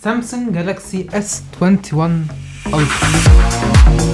سامسونج جالاكسي اس 21 الترا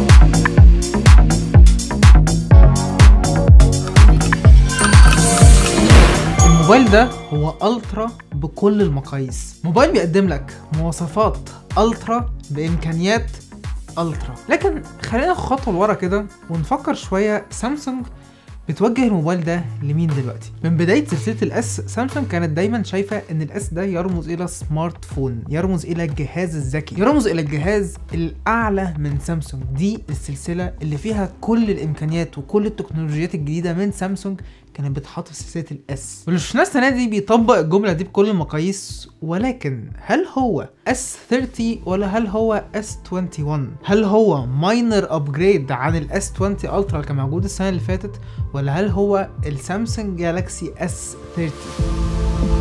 الموبايل ده هو الترا بكل المقاييس موبايل بيقدم لك مواصفات الترا بامكانيات الترا لكن خلينا ناخد خطوه لورا كده ونفكر شويه سامسونج بتوجه الموبايل ده لمين دلوقتي من بدايه سلسله الاس سامسونج كانت دايما شايفه ان الاس ده يرمز الى سمارت فون يرمز الى الجهاز الذكي يرمز الى الجهاز الاعلى من سامسونج دي السلسله اللي فيها كل الامكانيات وكل التكنولوجيات الجديده من سامسونج كانت بتحط في سلسله الاس واللي شفناه السنه دي بيطبق الجمله دي بكل المقاييس ولكن هل هو اس 30 ولا هل هو اس 21 هل هو ماينر ابجريد عن الاس 20 الترا اللي كان موجود السنه اللي فاتت ولا هل هو السامسونج جالاكسي اس 30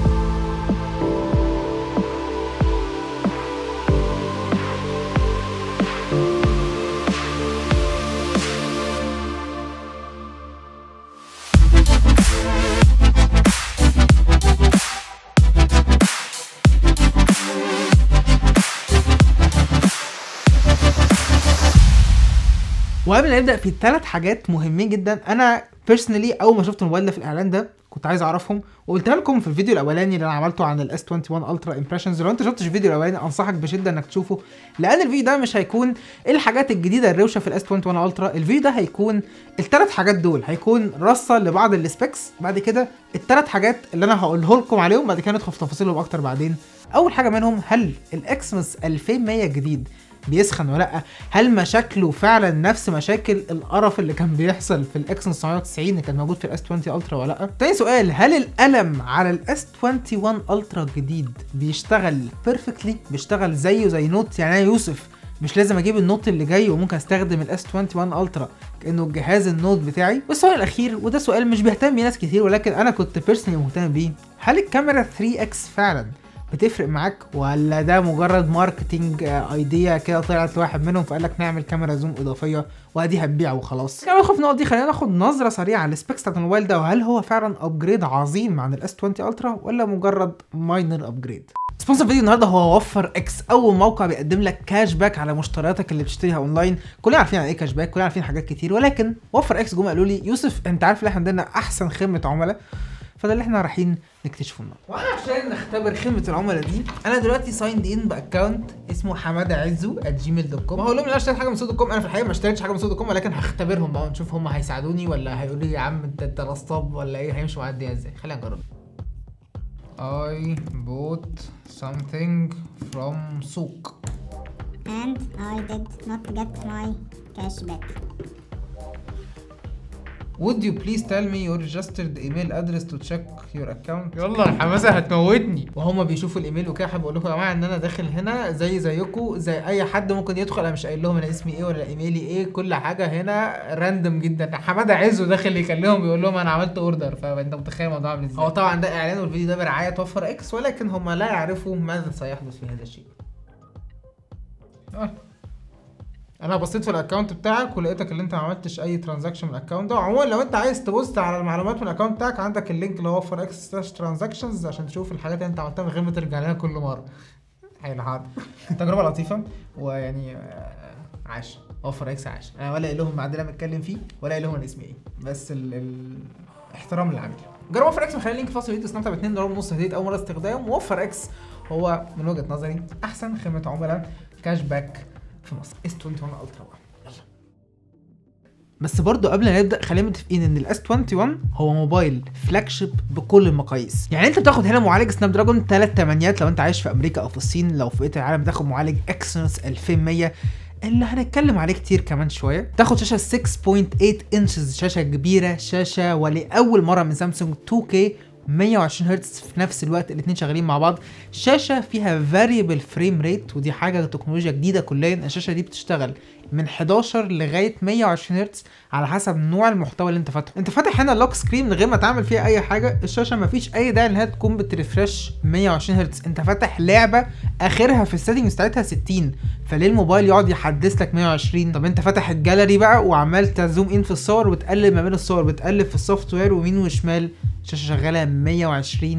وقبل ما نبدا في ثلاث حاجات مهمين جدا انا بيرسونالي اول ما شفت الموبايل ده في الاعلان ده كنت عايز اعرفهم وقلتها لكم في الفيديو الاولاني اللي انا عملته عن الاس 21 الترا امبريشنز لو انت شفتش الفيديو الاولاني انصحك بشده انك تشوفه لان الفيديو ده مش هيكون الحاجات الجديده الروشه في الاس 21 الترا الفيديو ده هيكون الثلاث حاجات دول هيكون رصه لبعض السبيكس بعد كده الثلاث حاجات اللي انا هقوله لكم عليهم بعد كده ندخل في تفاصيلهم اكتر بعدين اول حاجه منهم هل الاكسمس 2100 جديد بيسخن ولا لا هل مشاكله فعلا نفس مشاكل القرف اللي كان بيحصل في الاكس 990 اللي كان موجود في الاس 20 الترا ولا لا تاني سؤال هل القلم على الاس 21 الترا الجديد بيشتغل بيرفكتلي بيشتغل زيه زي نوت يعني انا يوسف مش لازم اجيب النوت اللي جاي وممكن استخدم الاس 21 الترا كانه الجهاز النوت بتاعي والسؤال الاخير وده سؤال مش بيهتم بيه ناس كتير ولكن انا كنت بيرسونالي مهتم بيه هل الكاميرا 3 اكس فعلا بتفرق معاك ولا ده مجرد ماركتينج ايديا كده طلعت لواحد منهم فقال لك نعمل كاميرا زوم اضافيه وادي هتبيع وخلاص كده في النقط دي خلينا ناخد نظره سريعه على السبيكس بتاعت الموبايل ده وهل هو فعلا ابجريد عظيم عن الاس 20 الترا ولا مجرد ماينر ابجريد سبونسر فيديو النهارده هو وفر اكس اول موقع بيقدم لك كاش باك على مشترياتك اللي بتشتريها اونلاين كلنا عارفين يعني ايه كاش باك كلنا عارفين حاجات كتير ولكن وفر اكس جم قالوا لي يوسف انت عارف ان احنا عندنا احسن خدمه عملاء فده اللي احنا رايحين نكتشفه النهارده وانا عشان نختبر خدمه العملاء دي انا دلوقتي سايند ان باكونت اسمه حماده عزو جيميل دوت كوم هقول لهم انا اشتريت حاجه من سوق دوت كوم انا في الحقيقه ما اشتريتش حاجه من سوق دوت كوم ولكن هختبرهم بقى ونشوف هم هيساعدوني ولا هيقولوا لي يا عم انت انت نصاب ولا ايه هيمشوا معايا الدنيا ازاي خلينا نجرب I bought something from سوق and I did not get my cash back. Would you please tell me your registered email address to check your account؟ يلا الحماسة هتموتني وهما بيشوفوا الايميل وكده حابب اقول لكم يا جماعة ان انا داخل هنا زي زيكم زي اي حد ممكن يدخل انا مش قايل لهم انا اسمي ايه ولا ايميلي ايه كل حاجة هنا راندوم جدا حمادة عزو داخل يكلمهم بيقول لهم انا عملت اوردر فانت متخيل الموضوع عامل ازاي هو طبعا ده اعلان والفيديو ده برعاية توفر اكس ولكن هما لا يعرفوا ماذا سيحدث في هذا الشيء آه. انا بصيت في الاكونت بتاعك ولقيتك اللي انت ما عملتش اي ترانزاكشن من الاكونت ده عموما لو انت عايز تبص على المعلومات من الاكونت بتاعك عندك اللينك اللي هو فور اكس سلاش ترانزاكشنز عشان تشوف الحاجات اللي انت عملتها من غير ما ترجع لها كل مره حلو حاضر تجربه لطيفه ويعني آه، عاش اوفر اكس عاش انا ولا قايل لهم بعد اللي انا متكلم فيه ولا قايل لهم انا اسمي ايه بس ال... ال... احترام للعميل جرب اوفر اكس مخلي لينك في وصف الفيديو استمتع ب 2 دولار ونص هديه اول مره استخدام واوفر اكس هو من وجهه نظري احسن خدمه عملاء كاش باك في مصر اس 21 الترا بس برضو قبل ما نبدا خلينا متفقين ان الاس 21 هو موبايل فلاج شيب بكل المقاييس يعني انت بتاخد هنا معالج سناب دراجون 3 8 لو انت عايش في امريكا او في الصين لو في بقيه العالم بتاخد معالج اكسينوس 2100 اللي هنتكلم عليه كتير كمان شويه تاخد شاشه 6.8 انشز شاشه كبيره شاشه ولاول مره من سامسونج 2K 120 هرتز في نفس الوقت الاثنين شغالين مع بعض شاشه فيها فاريبل فريم ريت ودي حاجه تكنولوجيا جديده كليا الشاشه دي بتشتغل من 11 لغايه 120 هرتز على حسب نوع المحتوى اللي انت فاتحه انت فاتح هنا لوك سكرين من غير ما تعمل فيها اي حاجه الشاشه ما فيش اي داعي انها تكون بترفرش 120 هرتز انت فاتح لعبه اخرها في السيتنجز بتاعتها 60 فليه الموبايل يقعد يحدث لك 120 طب انت فاتح الجاليري بقى وعمال تزوم ان في الصور وتقلب ما بين الصور بتقلب في السوفت وير ويمين وشمال الشاشه شغاله 120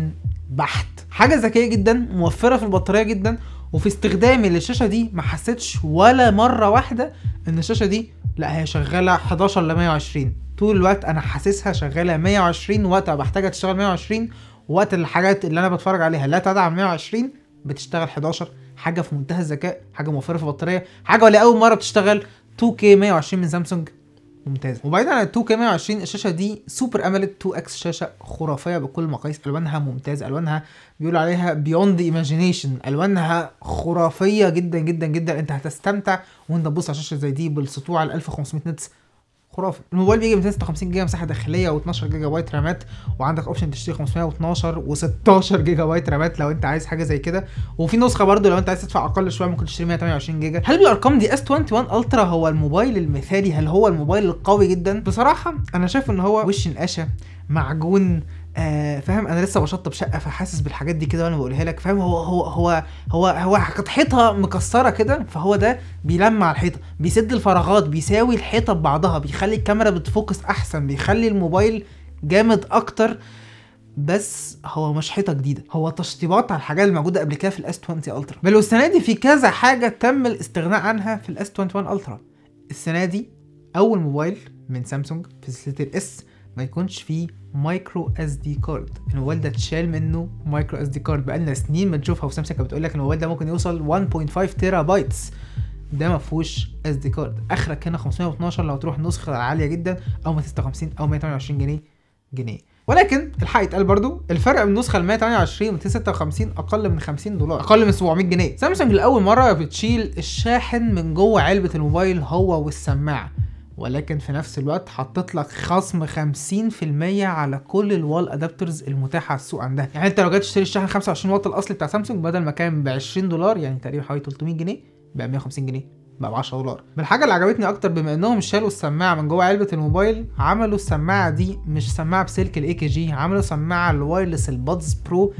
بحت حاجه ذكيه جدا موفره في البطاريه جدا وفي استخدامي للشاشه دي ما حسيتش ولا مره واحده ان الشاشه دي لا هي شغاله 11 ل 120 طول الوقت انا حاسسها شغاله 120 وقت ما بحتاجها تشتغل 120 وقت الحاجات اللي انا بتفرج عليها لا تدعم 120 بتشتغل 11 حاجه في منتهى الذكاء حاجه موفره في البطاريه حاجه ولا اول مره بتشتغل 2K 120 من سامسونج ممتازه وبعيدا عن ال 2K 120 الشاشه دي سوبر اموليد 2 اكس شاشه خرافيه بكل المقاييس الوانها ممتازه الوانها بيقولوا عليها بيوند ايماجينيشن الوانها خرافيه جدا جدا جدا انت هتستمتع وانت تبص على شاشه زي دي بالسطوع ال 1500 نتس خرافي الموبايل بيجي 256 جيجا مساحه داخليه و12 جيجا بايت رامات وعندك اوبشن تشتري 512 و16 جيجا بايت رامات لو انت عايز حاجه زي كده وفي نسخه برضو لو انت عايز تدفع اقل شويه ممكن تشتري 128 جيجا هل بالارقام دي اس 21 الترا هو الموبايل المثالي هل هو الموبايل القوي جدا بصراحه انا شايف ان هو وش نقاشه معجون آه فاهم انا لسه بشطب شقه فحاسس بالحاجات دي كده وانا بقولها لك فاهم هو هو هو هو هو كانت حيطه مكسره كده فهو ده بيلمع الحيطه بيسد الفراغات بيساوي الحيطه ببعضها بيخلي الكاميرا بتفوكس احسن بيخلي الموبايل جامد اكتر بس هو مش حيطه جديده هو تشطيبات على الحاجات الموجوده قبل كده في الاس 20 الترا بل والسنه دي في كذا حاجه تم الاستغناء عنها في الاس 21 الترا السنه دي اول موبايل من سامسونج في سلسله الاس ما يكونش فيه مايكرو اس دي كارد الموبايل ده اتشال منه مايكرو اس دي كارد بقالنا سنين بنشوفها وسامسونج كانت بتقول لك الموبايل ده ممكن يوصل 1.5 تيرا بايتس ده ما فيهوش اس دي كارد اخرك هنا 512 لو تروح نسخه عاليه جدا او 256 او 128 جنيه جنيه ولكن الحق يتقال برضو الفرق بين النسخه ال 128 و 256 اقل من 50 دولار اقل من 700 جنيه سامسونج لاول مره بتشيل الشاحن من جوه علبه الموبايل هو والسماعه ولكن في نفس الوقت حطيت لك خصم 50% على كل الوال ادابترز المتاحه على السوق عندها يعني انت لو جيت تشتري الشاحن 25 واط الاصلي بتاع سامسونج بدل ما كان ب 20 دولار يعني تقريبا حوالي 300 جنيه بقى 150 جنيه بقى ب 10 دولار من الحاجه اللي عجبتني اكتر بما انهم شالوا السماعه من جوه علبه الموبايل عملوا السماعه دي مش سماعه بسلك الاي كي جي عملوا سماعه الوايرلس البادز برو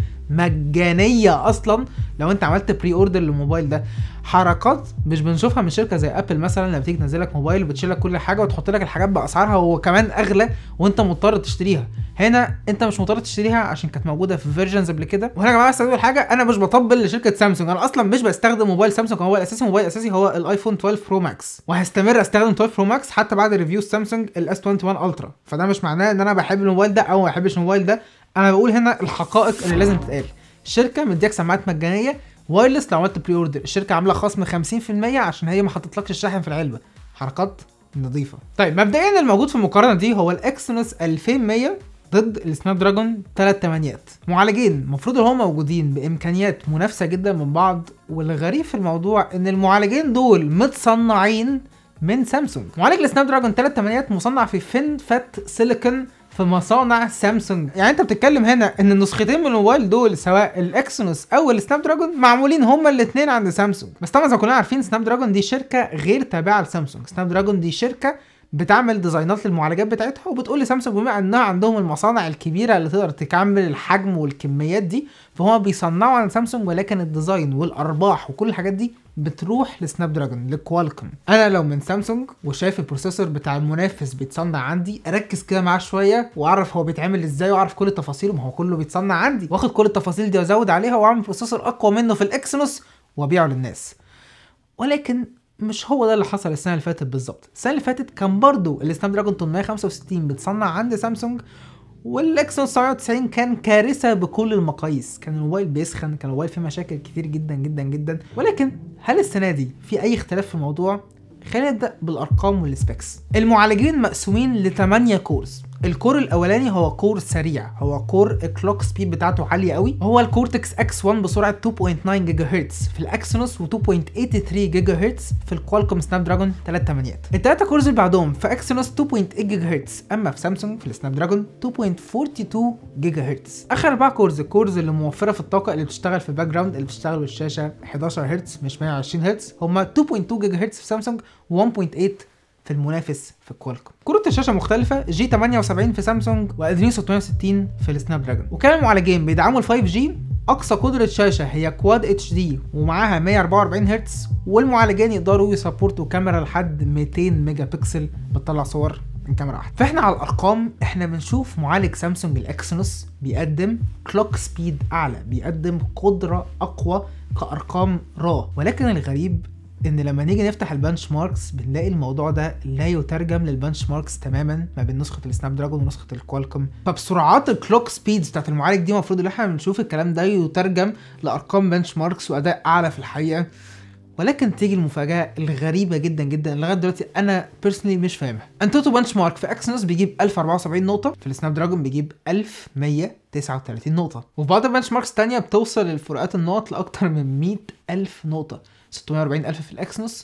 مجانيه اصلا لو انت عملت بري اوردر للموبايل ده حركات مش بنشوفها من شركه زي ابل مثلا لما تيجي تنزل لك موبايل وبتشيل لك كل حاجه وتحط لك الحاجات باسعارها وكمان اغلى وانت مضطر تشتريها هنا انت مش مضطر تشتريها عشان كانت موجوده في فيرجنز قبل كده وهنا يا جماعه بس اقول حاجه انا مش بطبل لشركه سامسونج انا اصلا مش بستخدم موبايل سامسونج هو الاساسي موبايل اساسي هو الايفون 12 برو ماكس وهستمر استخدم 12 برو ماكس حتى بعد ريفيو سامسونج الاس 21 الترا فده مش معناه ان انا بحب الموبايل ده او ما بحبش الموبايل ده انا بقول هنا الحقائق اللي لازم تتقال الشركه مديك سماعات مجانيه وايرلس لو عملت بري اوردر الشركه عامله خصم 50% عشان هي ما حطتلكش الشاحن في العلبه حركات نظيفه طيب مبدئيا الموجود في المقارنه دي هو الاكسينوس 2100 ضد السناب دراجون 3 تمانيات معالجين المفروض ان هم موجودين بامكانيات منافسه جدا من بعض والغريب في الموضوع ان المعالجين دول متصنعين من سامسونج معالج السناب دراجون 3 تمانيات مصنع في فين فات سيليكون في مصانع سامسونج يعني انت بتتكلم هنا ان النسختين من الموبايل دول سواء الاكسينوس او السناب دراجون معمولين هما الاثنين عند سامسونج بس طبعا زي ما كلنا عارفين سناب دراجون دي شركه غير تابعه لسامسونج سناب دراجون دي شركه بتعمل ديزاينات للمعالجات بتاعتها وبتقول لسامسونج بما انها عندهم المصانع الكبيره اللي تقدر تكمل الحجم والكميات دي فهم بيصنعوا عن سامسونج ولكن الديزاين والارباح وكل الحاجات دي بتروح لسناب دراجون لكوالكوم انا لو من سامسونج وشايف البروسيسور بتاع المنافس بيتصنع عندي اركز كده معاه شويه واعرف هو بيتعمل ازاي واعرف كل التفاصيل ما هو كله بيتصنع عندي واخد كل التفاصيل دي وازود عليها واعمل بروسيسور اقوى منه في الاكسينوس وابيعه للناس ولكن مش هو ده اللي حصل السنه اللي فاتت بالظبط السنه اللي فاتت كان برضو السناب دراجون 865 بتصنع عند سامسونج والاكسينوس 790 كان كارثه بكل المقاييس كان الموبايل بيسخن كان الموبايل فيه مشاكل كتير جدا جدا جدا ولكن هل السنه دي في اي اختلاف في الموضوع خلينا نبدا بالارقام والسبيكس المعالجين مقسومين ل 8 كورز الكور الاولاني هو كور سريع هو كور الكلوك سبيد بتاعته عاليه قوي هو الكورتكس اكس 1 بسرعه 2.9 جيجا هرتز في الاكسينوس و2.83 جيجا هرتز في الكوالكوم سناب دراجون 3 تمانيات الثلاثه كورز اللي بعدهم في اكسينوس 2.8 جيجا هرتز اما في سامسونج في السناب دراجون 2.42 جيجا هرتز اخر اربع كورز الكورز اللي موفره في الطاقه اللي بتشتغل في الباك جراوند اللي بتشتغل بالشاشه 11 هرتز مش 120 هرتز هم 2.2 جيجا هرتز في سامسونج و1.8 في المنافس في الكوالكوم كروت الشاشه مختلفه جي 78 في سامسونج وادرينو 660 في السناب دراجون وكان المعالجين بيدعموا ال 5 جي اقصى قدره شاشه هي كواد اتش دي ومعاها 144 هرتز والمعالجين يقدروا يسبورتوا كاميرا لحد 200 ميجا بكسل بتطلع صور من كاميرا واحده فاحنا على الارقام احنا بنشوف معالج سامسونج الاكسينوس بيقدم كلوك سبيد اعلى بيقدم قدره اقوى كارقام را ولكن الغريب ان لما نيجي نفتح البنش ماركس بنلاقي الموضوع ده لا يترجم للبنش ماركس تماما ما بين نسخه السناب دراجون ونسخه الكوالكوم فبسرعات الكلوك سبيدز بتاعت المعالج دي المفروض ان احنا بنشوف الكلام ده يترجم لارقام بنش ماركس واداء اعلى في الحقيقه ولكن تيجي المفاجاه الغريبه جدا جدا اللي لغايه دلوقتي انا بيرسونلي مش فاهمها انتوتو بنش مارك في اكسينوس بيجيب 1074 نقطه في السناب دراجون بيجيب 1139 نقطه وفي بعض البنش ماركس تانية بتوصل الفروقات النقط لاكتر من 100000 نقطه 640000 في الاكسينوس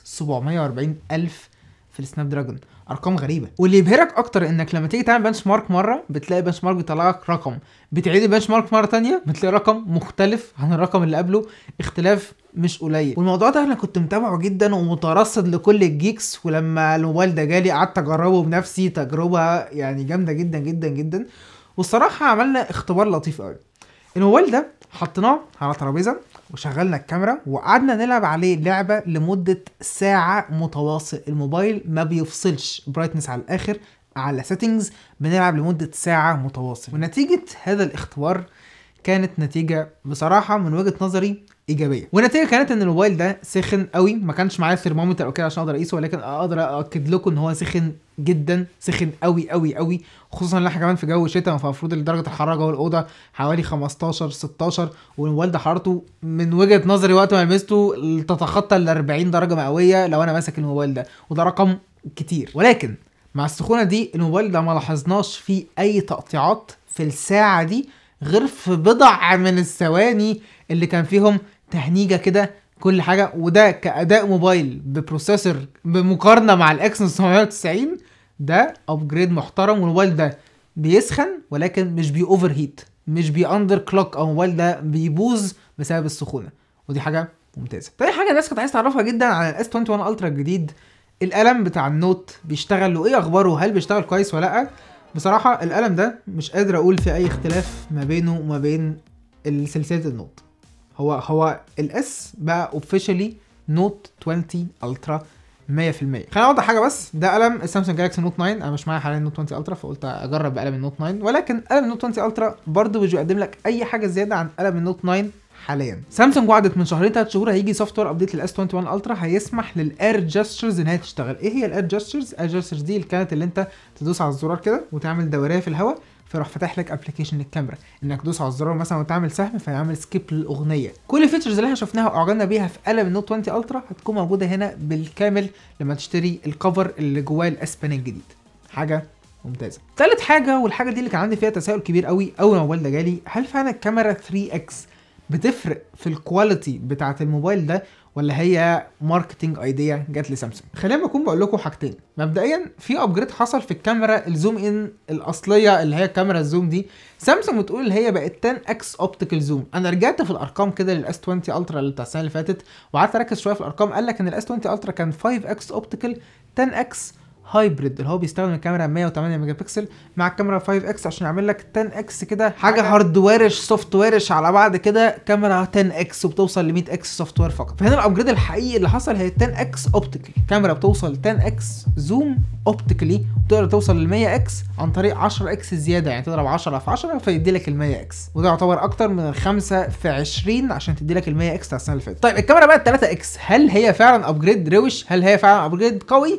740000 في السناب دراجون ارقام غريبه واللي يبهرك اكتر انك لما تيجي تعمل بنش مارك مره بتلاقي بنش مارك بيطلع لك رقم بتعيد البنش مارك مره تانية بتلاقي رقم مختلف عن الرقم اللي قبله اختلاف مش قليل والموضوع ده انا كنت متابعه جدا ومترصد لكل الجيكس ولما الموبايل ده جالي قعدت اجربه بنفسي تجربه يعني جامده جدا جدا جدا والصراحه عملنا اختبار لطيف قوي الموبايل ده حطيناه على ترابيزه وشغلنا الكاميرا وقعدنا نلعب عليه لعبه لمده ساعه متواصل الموبايل ما بيفصلش برايتنس على الاخر على سيتنجز بنلعب لمده ساعه متواصل ونتيجه هذا الاختبار كانت نتيجه بصراحه من وجهه نظري ايجابيه والنتيجه كانت ان الموبايل ده سخن قوي ما كانش معايا ثرمومتر او كده عشان اقدر اقيسه ولكن اقدر اكد لكم ان هو سخن جدا سخن قوي قوي قوي خصوصا ان احنا كمان في جو شتاء فالمفروض درجه الحراره جوه الاوضه حوالي 15 16 والموبايل ده حرارته من وجهه نظري وقت ما لمسته تتخطى ال 40 درجه مئويه لو انا ماسك الموبايل ده وده رقم كتير ولكن مع السخونه دي الموبايل ده ما لاحظناش فيه اي تقطيعات في الساعه دي غير في بضع من الثواني اللي كان فيهم تهنيجه كده كل حاجه وده كاداء موبايل ببروسيسور بمقارنه مع الاكسنس 990 ده ابجريد محترم والموبايل ده بيسخن ولكن مش بي اوفر هيت مش بي اندر كلوك او الموبايل ده بيبوظ بسبب السخونه ودي حاجه ممتازه تاني حاجه الناس كانت عايزه تعرفها جدا عن الاس 21 الترا الجديد القلم بتاع النوت بيشتغل وايه اخباره هل بيشتغل كويس ولا لا بصراحه القلم ده مش قادر اقول في اي اختلاف ما بينه وما بين سلسله النوت هو هو الاس بقى اوفيشالي نوت 20 الترا 100% خليني اوضح حاجه بس ده قلم السامسونج جالاكسي نوت 9 انا مش معايا حاليا نوت 20 الترا فقلت اجرب بقلم النوت 9 ولكن قلم النوت 20 الترا برضه مش بيقدم لك اي حاجه زياده عن قلم النوت 9 حاليا سامسونج وعدت من شهرين ثلاث شهور هيجي سوفت وير ابديت للاس 21 الترا هيسمح للاير جسترز ان هي تشتغل ايه هي الاير جسترز الاير جسترز دي اللي كانت اللي انت تدوس على الزرار كده وتعمل دوريه في الهواء فيروح فاتح لك ابلكيشن للكاميرا انك تدوس على الزرار مثلا وتعمل سهم فيعمل سكيب للاغنيه كل الفيتشرز اللي احنا شفناها واعجبنا بيها في قلم النوت 20 الترا هتكون موجوده هنا بالكامل لما تشتري الكفر اللي جواه الاس بن الجديد حاجه ممتازه تالت حاجه والحاجه دي اللي كان عندي فيها تساؤل كبير قوي اول ما الموبايل ده جالي هل فعلا الكاميرا 3 اكس بتفرق في الكواليتي بتاعه الموبايل ده ولا هي ماركتنج ايديا جات لسامسونج خلينا اكون بقول لكم حاجتين مبدئيا في ابجريد حصل في الكاميرا الزوم ان الاصليه اللي هي كاميرا الزوم دي سامسونج بتقول هي بقت 10 اكس اوبتيكال زوم انا رجعت في الارقام كده للاس 20 الترا اللي بتاع السنه اللي فاتت وقعدت اركز شويه في الارقام قال لك ان الاس 20 الترا كان 5 اكس اوبتيكال 10 اكس هايبريد اللي هو بيستخدم الكاميرا 108 ميجا بكسل مع الكاميرا 5 اكس عشان يعمل لك 10 اكس كده حاجه هاردويرش سوفت ويرش على بعض كده كاميرا 10 اكس وبتوصل ل 100 اكس سوفت وير فقط فهنا الابجريد الحقيقي اللي حصل هي 10 اكس اوبتيكلي كاميرا بتوصل ل 10 اكس زوم اوبتيكلي وتقدر توصل ل 100 اكس عن طريق 10 اكس زياده يعني تضرب 10 في 10 فيدي لك ال 100 اكس وده يعتبر اكتر من الخمسه في 20 عشان تدي لك ال 100 اكس بتاع السنه اللي فاتت طيب الكاميرا بقى 3 اكس هل هي فعلا ابجريد روش هل هي فعلا ابجريد قوي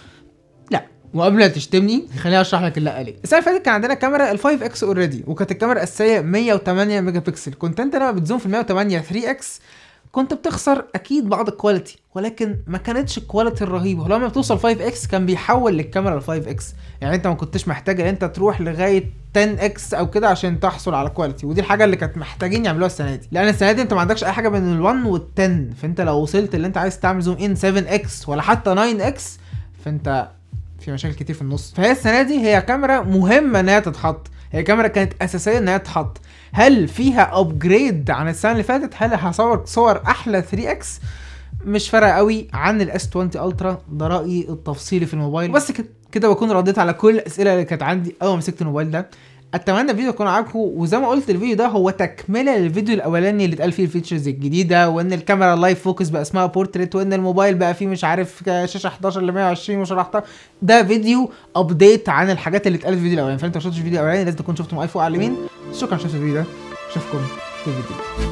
لا وقبل ما تشتمني خليني اشرح لك اللي ليه السنه اللي فاتت كان عندنا كاميرا ال 5 اكس اوريدي وكانت الكاميرا الاساسيه 108 ميجا بكسل كنت انت لما بتزوم في ال 108 3 اكس كنت بتخسر اكيد بعض الكواليتي ولكن ما كانتش الكواليتي الرهيبه ولما بتوصل 5 اكس كان بيحول للكاميرا ل 5 اكس يعني انت ما كنتش محتاج ان انت تروح لغايه 10 اكس او كده عشان تحصل على كواليتي ودي الحاجه اللي كانت محتاجين يعملوها السنه دي لان السنه دي انت ما عندكش اي حاجه بين ال1 وال10 فانت لو وصلت اللي انت عايز تعمل زوم ان 7 اكس ولا حتى 9 اكس فانت في مشاكل كتير في النص فهي السنه دي هي كاميرا مهمه انها تتحط هي كاميرا كانت اساسيه انها تتحط هل فيها ابجريد عن السنه اللي فاتت هل هصور صور احلى 3 اكس مش فارقه قوي عن الاس 20 الترا ده رايي التفصيلي في الموبايل بس كده كده بكون رديت على كل الاسئله اللي كانت عندي اول ما مسكت الموبايل ده اتمنى الفيديو يكون عاجبكم وزي ما قلت الفيديو ده هو تكمله للفيديو الاولاني اللي اتقال فيه الفيتشرز الجديده وان الكاميرا اللايف فوكس بقى اسمها بورتريت وان الموبايل بقى فيه مش عارف شاشه 11 ل 120 مش 11 ده فيديو ابديت عن الحاجات اللي اتقالت في الفيديو الاولاني فانت ما شفتش الفيديو الاولاني لازم تكون شفته معايا فوق على اليمين شكرا شفت الفيديو ده اشوفكم في الفيديو